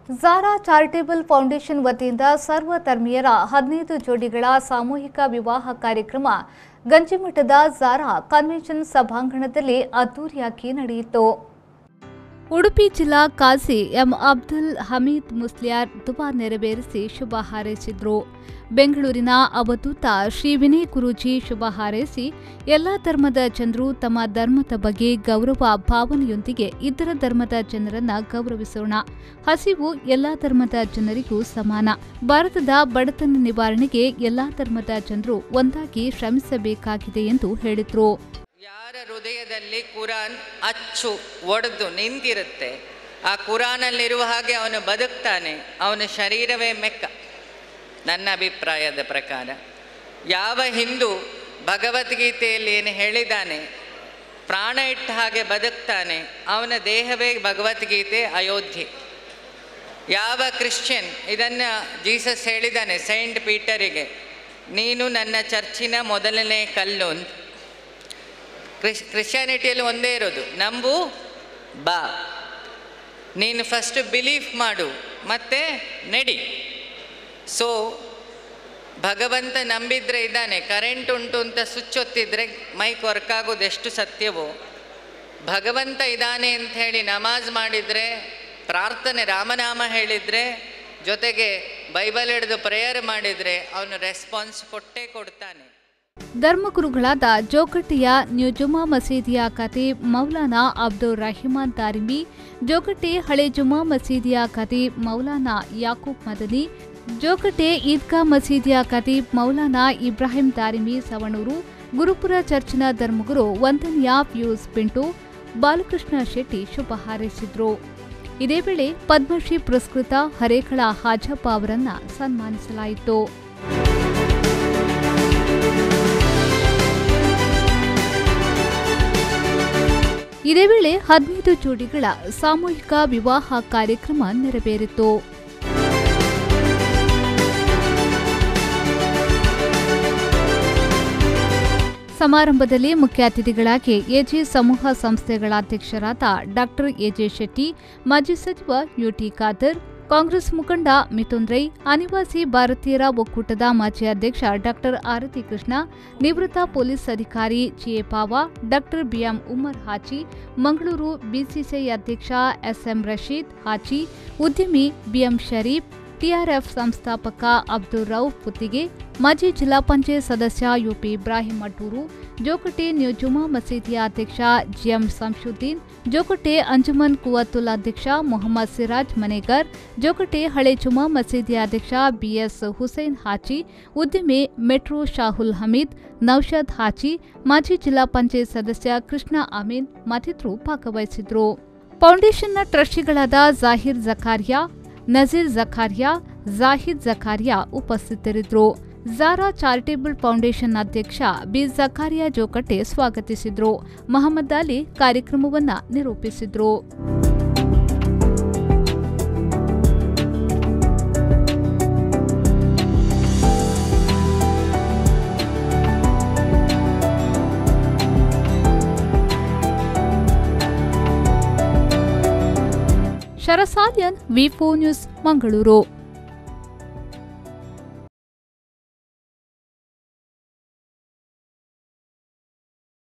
Zara charitable foundation ವತಿಯಿಂದ ಸರ್ವ ಧರ್ಮೀಯರ ಹದಿನೈದು ಜೋಡಿಗಳ ಸಾಮೂಹಿಕ ವಿವಾಹ ಕಾರ್ಯಕ್ರಮ ಗಂಜಿಮಠದ ಝಾರಾ ಕನ್ವೆನ್ಷನ್ ಸಭಾಂಗಣದಲ್ಲಿ ಅದ್ದೂರಿಯಾಗಿ ನಡೆಯಿತು ಉಡುಪಿ ಜಿಲ್ಲಾ ಕಾಜಿ ಎಂ ಅಬ್ದುಲ್ ಹಮೀದ್ ಮುಸ್ಲಿಯಾರ್ ದುಬಾ ನೆರವೇರಿಸಿ ಶುಭ ಹಾರೈಸಿದ್ರು ಬೆಂಗಳೂರಿನ ಅವಧೂತ ಶ್ರೀ ವಿನಯ್ ಗುರೂಜಿ ಶುಭ ಹಾರೈಸಿ ಎಲ್ಲ ಧರ್ಮದ ಜನರು ತಮ್ಮ ಧರ್ಮದ ಬಗ್ಗೆ ಗೌರವ ಭಾವನೆಯೊಂದಿಗೆ ಇತರ ಧರ್ಮದ ಜನರನ್ನ ಗೌರವಿಸೋಣ ಹಸಿವು ಎಲ್ಲ ಧರ್ಮದ ಜನರಿಗೂ ಸಮಾನ ಭಾರತದ ಬಡತನ ನಿವಾರಣೆಗೆ ಎಲ್ಲ ಧರ್ಮದ ಜನರು ಒಂದಾಗಿ ಶ್ರಮಿಸಬೇಕಾಗಿದೆ ಎಂದು ಹೇಳಿದ್ರು ಯಾರ ಹೃದಯದಲ್ಲಿ ಕುರಾನ್ ಅಚ್ಚು ಒಡೆದು ನಿಂತಿರುತ್ತೆ ಆ ಕುರಾನಲ್ಲಿರುವ ಹಾಗೆ ಅವನು ಬದುಕ್ತಾನೆ ಅವನ ಶರೀರವೇ ಮೆಕ್ಕ ನನ್ನ ಅಭಿಪ್ರಾಯದ ಪ್ರಕಾರ ಯಾವ ಹಿಂದೂ ಭಗವದ್ಗೀತೆಯಲ್ಲಿ ಏನು ಹೇಳಿದ್ದಾನೆ ಪ್ರಾಣ ಇಟ್ಟ ಹಾಗೆ ಬದುಕ್ತಾನೆ ಅವನ ದೇಹವೇ ಭಗವದ್ಗೀತೆ ಅಯೋಧ್ಯೆ ಯಾವ ಕ್ರಿಶ್ಚಿಯನ್ ಇದನ್ನು ಜೀಸಸ್ ಹೇಳಿದ್ದಾನೆ ಸೈಂಟ್ ಪೀಟರಿಗೆ ನೀನು ನನ್ನ ಚರ್ಚಿನ ಮೊದಲನೇ ಕಲ್ಲು ಅಂತ ಕ್ರಿಶ್ ಕ್ರಿಶ್ಚಿಯಾನಿಟಿಯಲ್ಲಿ ಒಂದೇ ಇರೋದು ನಂಬು ಬಾ ನೀನು ಫಸ್ಟ್ ಬಿಲೀಫ್ ಮಾಡು ಮತ್ತೆ ನಡಿ ಸೊ ಭಗವಂತ ನಂಬಿದ್ರೆ ಇದ್ದಾನೆ ಕರೆಂಟ್ ಉಂಟು ಅಂತ ಸ್ವಿಚ್ ಒತ್ತಿದ್ರೆ ಮೈಕ್ ವರ್ಕ್ ಆಗೋದು ಎಷ್ಟು ಸತ್ಯವೋ ಭಗವಂತ ಇದ್ದಾನೆ ಅಂತ ಹೇಳಿ ನಮಾಜ್ ಮಾಡಿದರೆ ಪ್ರಾರ್ಥನೆ ರಾಮನಾಮ ಹೇಳಿದರೆ ಜೊತೆಗೆ ಬೈಬಲ್ ಹಿಡಿದು ಪ್ರೇಯರ್ ಮಾಡಿದರೆ ಅವನು ರೆಸ್ಪಾನ್ಸ್ ಕೊಟ್ಟೇ ಕೊಡ್ತಾನೆ ಧರ್ಮಗುರುಗಳಾದ ಜೋಗಟ್ಟಿಯ ನ್ಯೂ ಜುಮಾ ಮಸೀದಿಯ ಖತೀಬ್ ಮೌಲಾನಾ ಅಬ್ದುಲ್ ರಹಿಮಾನ್ ತಾರಿಮಿ ಜೋಗಟ್ಟೆ ಹಳೆ ಜುಮಾ ಮಸೀದಿಯ ಖತೀಬ್ ಮೌಲಾನಾ ಯಾಕೂಬ್ ಮದನಿ ಜೋಗಟ್ಟೆ ಈದ್ಗಾ ಮಸೀದಿಯ ಖತೀಬ್ ಮೌಲಾನಾ ಇಬ್ರಾಹಿಂ ತಾರಿಮಿ ಸವಣೂರು ಗುರುಪುರ ಚರ್ಚಿನ ಧರ್ಮಗುರು ವಂದನೀಯ ಪಿಯೂಸ್ ಪಿಂಟು ಬಾಲಕೃಷ್ಣ ಶೆಟ್ಟಿ ಶುಭ ಹಾರೈಸಿದ್ರು ಇದೇ ವೇಳೆ ಪದ್ಮಶ್ರೀ ಪುರಸ್ಕೃತ ಹರೇಕಳ ಹಾಜಪ್ಪ ಅವರನ್ನ ಸನ್ಮಾನಿಸಲಾಯಿತು ಇದೇ ವೇಳೆ ಹದಿನೈದು ಜೋಡಿಗಳ ಸಾಮೂಹಿಕ ವಿವಾಹ ಕಾರ್ಯಕ್ರಮ ನೆರವೇರಿತು ಸಮಾರಂಭದಲ್ಲಿ ಮುಖ್ಯ ಅತಿಥಿಗಳಾಗಿ ಎಜೆ ಸಮೂಹ ಸಂಸ್ಥೆಗಳ ಅಧ್ಯಕ್ಷರಾದ ಡಾಕ್ಟರ್ ಎಜೆ ಶೆಟ್ಟಿ ಮಾಜಿ ಸಚಿವ ಯುಟಿ ಖಾದರ್ ಕಾಂಗ್ರೆಸ್ ಮುಖಂಡ ಮಿಥುನ್ ರೈ ಅನಿವಾಸಿ ಭಾರತೀಯರ ಒಕ್ಕೂಟದ ಮಾಜಿ ಅಧ್ಯಕ್ಷ ಡಾಕ್ಟರ್ ಆರತಿ ಕೃಷ್ಣ ನಿವೃತ್ತ ಪೊಲೀಸ್ ಅಧಿಕಾರಿ GA Pava doctor BM Umar Hachi Mangaluru BCCI ಅಧ್ಯಕ್ಷ ಎಸ್ಎಂ ರಶೀದ್ ಹಾಚಿ ಉದ್ಯಮಿ ಬಿಎಂ ಶರೀಫ್ ಟಿಆರ್ಎಫ್ ಸಂಸ್ಥಾಪಕ ಅಬ್ದುಲ್ ರೌಫ್ ಪುತ್ತಿಗೆ ಮಾಜಿ ಜಿಲ್ಲಾ ಪಂಚಾಯತ್ ಸದಸ್ಯ ಯುಪಿ ಇಬ್ರಾಹಿಂ ಅಟೂರು ಜೋಕಟೆ ನ್ಯೂ ಜುಮಾ ಮಸೀದಿಯ ಅಧ್ಯಕ್ಷ ಜಿಎಂ ಸಂಶುದ್ದೀನ್ ಜೋಕಟೆ ಅಂಜುಮನ್ ಕುವತ್ತುಲ್ ಅಧ್ಯಕ್ಷ ಮೊಹಮ್ಮದ್ ಸಿರಾಜ್ ಮನೇಗರ್ ಜೋಕಟೆ ಹಳೆ ಜುಮಾ ಮಸೀದಿಯ ಅಧ್ಯಕ್ಷ ಬಿಎಸ್ ಹುಸೈನ್ ಹಾಚಿ ಉದ್ಯಮಿ ಮೆಟ್ರೋ ಶಾಹುಲ್ ಹಮೀದ್ ನೌಷಾದ್ ಹಾಚಿ ಮಾಜಿ ಜಿಲ್ಲಾ ಪಂಚಾಯತ್ ಸದಸ್ಯ ಕೃಷ್ಣ ಅಮೀನ್ ಮತ್ತಿತರರು ಭಾಗವಹಿಸಿದ್ರು ಫೌಂಡೇಶನ್ನ ಟ್ರಸ್ಟಿಗಳಾದ ಜಾಹಿರ್ ಜಕಾರಿಯಾ ನಜೀರ್ ಜಕಾರಿಯಾ ಜಾಹಿದ್ ಜಕಾರಿಯಾ ಉಪಸ್ಥಿತರಿದ್ದರು ಝಾರಾ ಚಾರಿಟೇಬಲ್ ಫೌಂಡೇಶನ್ ಅಧ್ಯಕ್ಷ ಬಿ ಜಕಾರಿಯಾ ಜೋಕಟ್ಟೆ ಸ್ವಾಗತಿಸಿದ್ರು ಮಹಮ್ಮದ್ ಅಲಿ ಕಾರ್ಯಕ್ರಮವನ್ನ ನಿರೂಪಿಸಿದ್ರು ಶರಸಾಲಿಯನ್ ವಿಫೋ ನ್ಯೂಸ್ ಮಂಗಳೂರು